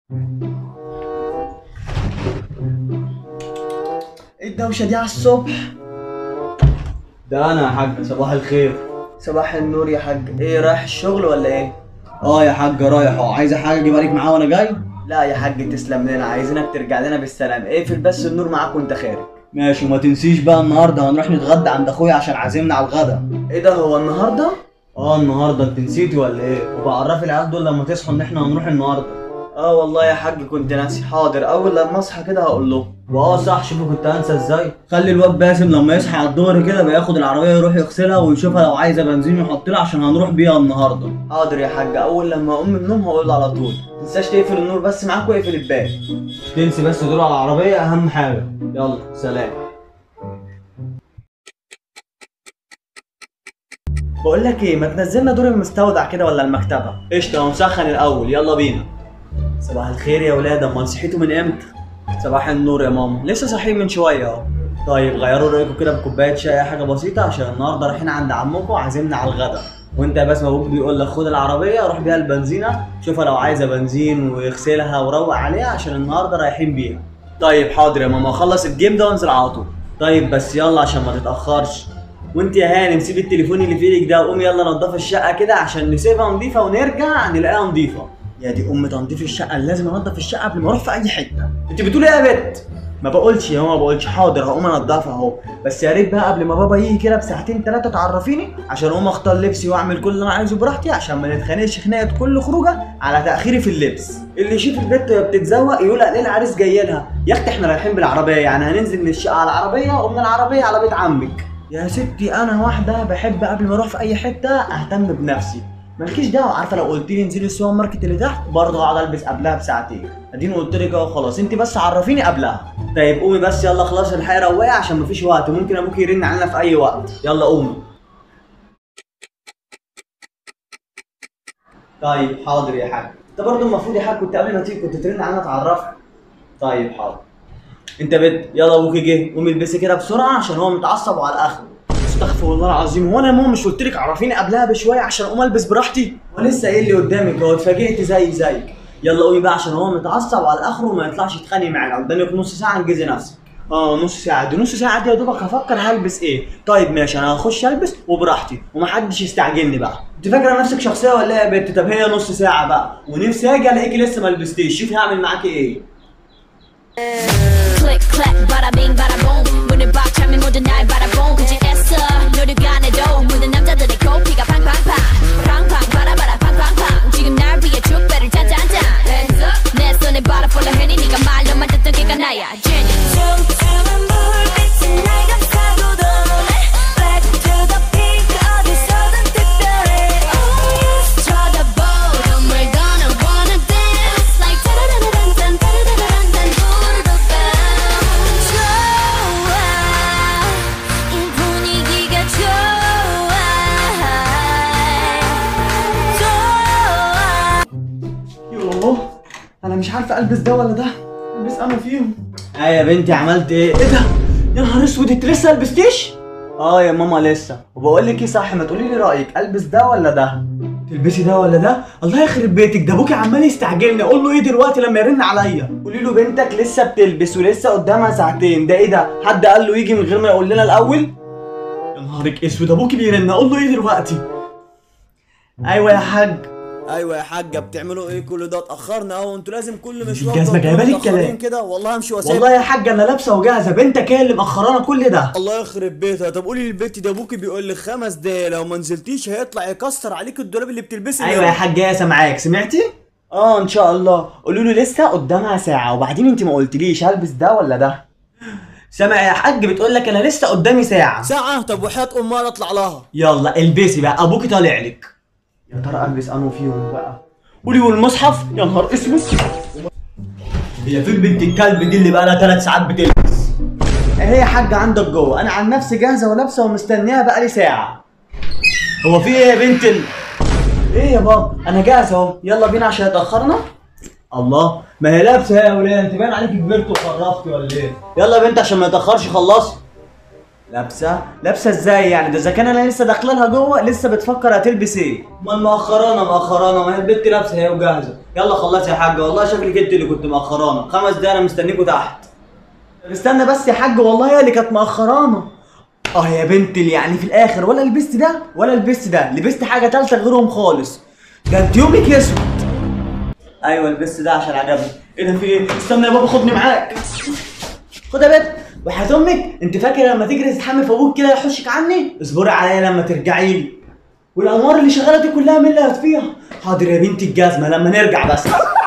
ايه الدوشه دي على الصبح ده انا يا حاج صباح الخير صباح النور يا حاج ايه رايح الشغل ولا ايه اه يا حاج رايح اه عايزه حاجه اجيبها لك معاه وانا جاي لا يا حاج تسلم لنا عايزينك ترجع لنا بالسلام اقفل بس النور معاك وانت خارج ماشي وما تنسيش بقى النهارده هنروح نتغدى عند اخويا عشان عازمنا على الغدا ايه ده هو النهارده اه النهارده انت نسيتي ولا ايه وبعرفي العيال دول لما تصحوا ان احنا هنروح النهارده اه والله يا حاج كنت ناسي حاضر اول لما اصحى كده هقول له واه صح شوفوا كنت هنسى ازاي خلي الواد باسم لما يصحى على الظهر كده بياخد العربيه يروح يغسلها ويشوفها لو عايزه بنزين يحط لها عشان هنروح بيها النهارده حاضر يا حاج اول لما اقوم من النوم هقول له على طول متنساش تقفل النور بس معاك واقفل الباب مش تنسي بس دول على العربيه اهم حاجه يلا سلام بقول لك ايه ما تنزلنا دور المستودع كده ولا المكتبه قشطه مسخن الاول يلا بينا صباح الخير يا ولاد امال صحيتوا من امتى صباح النور يا ماما لسه صاحيين من شويه اهو طيب غيروا رايكم كده بكوبايه شاي حاجه بسيطه عشان النهارده رايحين عند عمكم عازمنا على الغدا وانت يا باسم ابوك بيقول لك خد العربيه روح بيها البنزينه شوفها لو عايزه بنزين ويغسلها وروق عليها عشان النهارده رايحين بيها طيب حاضر يا ماما اخلص الجيم ده وانزل على طول طيب بس يلا عشان ما تتاخرش وانت يا هانم سيب التليفون اللي في ايدك ده وقوم يلا نضف الشقه كده عشان نسيبها نظيفه ونرجع نلاقيها نظيفه يا دي ام تنظيف الشقه اللي لازم انضف الشقه قبل ما اروح في اي حته انت بتقولي ايه يا بت ما بقولش يا ماما ما بقولش حاضر هقوم انضفها اهو بس يا ريت بقى قبل ما بابا يجي كده بساعتين ثلاثه تعرفيني عشان اقوم اختار لبسي واعمل كل اللي انا عايزه براحتي عشان ما نتخانقش خناقه كل خروجه على تاخيري في اللبس اللي يشوف البت وهي بتتزوق يقول عليه العريس جاي لها يا اختي احنا رايحين بالعربيه يعني هننزل من الشقه على العربيه ومن العربيه على بيت عمك يا ستي انا واحده بحب قبل ما اروح في اي حته اهتم بنفسي مالكيش دعوه عارفه لو قلت لي انزلي السوبر ماركت اللي تحت برضه هقعد البس قبلها بساعتين اديني قلت لك اهو خلاص انت بس عرفيني قبلها طيب قومي بس يلا خلاص الحقيقه روقي عشان مفيش وقت ممكن ابوك يرن علينا في اي وقت يلا قومي طيب حاضر يا حاج انت برضه المفروض يا حاج كنت قبل ما تيجي كنت ترن علينا تعرفني طيب حاضر انت بنت يلا ابوك جه قومي البسي كده بسرعه عشان هو متعصب وعلى اخره استغفر الله العظيم هو انا يا ماما مش قلت لك عرفيني قبلها بشويه عشان اقوم البس براحتي ولسه قايل لي قدامك اهو اتفاجئت زي زيك يلا قومي بقى عشان هو متعصب وعلى اخره وما يطلعش يتخانق معانا قدامك نص ساعه انجزي نفسك اه نص ساعه دي نص ساعه دي يا دوبك هفكر هلبس ايه طيب ماشي انا هخش البس وبراحتي ومحدش يستعجلني بقى انت فاكره نفسك شخصيه ولا ايه يا بنت طب هي نص ساعه بقى ونفسي اجي الاقيكي لسه ما لبستيش شوفي هعمل معاكي ايه click clack bada bing bada boom 문을 박 차면 모두 날 바라본 굳이 애써 노력 안 해도 무는 남자들의 코피가 팡팡팡 팡팡 바라바라 팡팡팡 지금 날 위해 축배를 짠짠짠 Hands up 내 손에 바라 폴라 해니 네가 말로만 듣던 걔가 나야 Jenny tumtum한 불빛이 날 감싸고도 내 Back to the peak 어디서든 특별해 Oh yes 쳐다보던 뭘 gonna wanna dance Like 따라라란딴 따라라란딴 부르르 좋아 이 분위기가 좋아 좋아 يوه انا مش عارفه البس ده ولا ده البس انا فيهم ايه يا بنتي عملت ايه ايه ده يا نهار اسود انت لسه لبستيش اه يا ماما لسه وبقول لك ايه صح ما تقولي لي رايك البس ده ولا ده تلبسي ده ولا ده الله يخرب بيتك ده ابوكي عمال يستعجلني اقول له ايه دلوقتي لما يرن عليا قولي له بنتك لسه بتلبس ولسه قدامها ساعتين ده ايه ده حد قال له يجي من غير ما يقول لنا الاول يا نهارك اسود ابوكي بيرن اقول له ايه دلوقتي ايوه يا حاج ايوه يا حاجه بتعملوا ايه كل ده اتاخرنا اهو انتوا لازم كل مشوار الجزمة تفضلوا جايبة لي متأخرين الكلام. كده والله همشي واسيب والله يا حاج انا لابسه وجاهزه بنتك هي اللي مأخرانا كل ده الله يخرب بيتها طب قولي للبت ده ابوكي بيقول لك خمس دقايق لو ما نزلتيش هيطلع يكسر عليك الدولاب اللي بتلبسي ايوه يا حاج يا سامعاك سمعتي اه ان شاء الله قولوا له لسه قدامها ساعه وبعدين انت ما قلتليش هلبس ده ولا ده سامع يا حاج بتقول لك انا لسه قدامي ساعه ساعه طب وحياه امها لا اطلع لها يلا البسي بقى ابوكي طالع لك يا ترى البس انه فيهم بقى قولي والمصحف يا نهار اسود هي فين بنت الكلب دي اللي بقى لها ثلاث ساعات بتلبس هي يا حاج عندك جوه انا عن نفسي جاهزه ولابسه ومستنيها بقى لي ساعه هو في ايه يا بنت ال... ايه يا بابا انا جاهز اهو يلا بينا عشان اتاخرنا الله ما هي لابسه يا ولاد انت باين عليك كبرت وخرفتي ولا ايه يلا يا بنت عشان ما يتاخرش خلصي لابسه لابسه ازاي يعني ده اذا كان انا لسه داخله لها جوه لسه بتفكر هتلبس ايه امال مأخرانا مأخرانا ما هي البت لابسه هي وجاهزه يلا خلصي يا حاجه والله شكلك انت اللي كنت مأخرانا خمس دقايق انا مستنيكوا تحت طب استنى بس يا حاج والله هي اللي كانت مأخرانا اه يا بنت اللي يعني في الاخر ولا لبست ده ولا لبست ده لبست حاجه تالته غيرهم خالص ده انت يومك يسود ايوه البس ده عشان عجبني ايه ده في ايه استنى يا بابا خدني معاك خد يا بنت وحياة امك انت فاكر لما تجري تتحمل في ابوك كده يحوشك عني اصبري عليا لما ترجعي لي والانوار اللي شغاله دي كلها مين اللي هتفيها حاضر يا بنتي الجزمه لما نرجع بس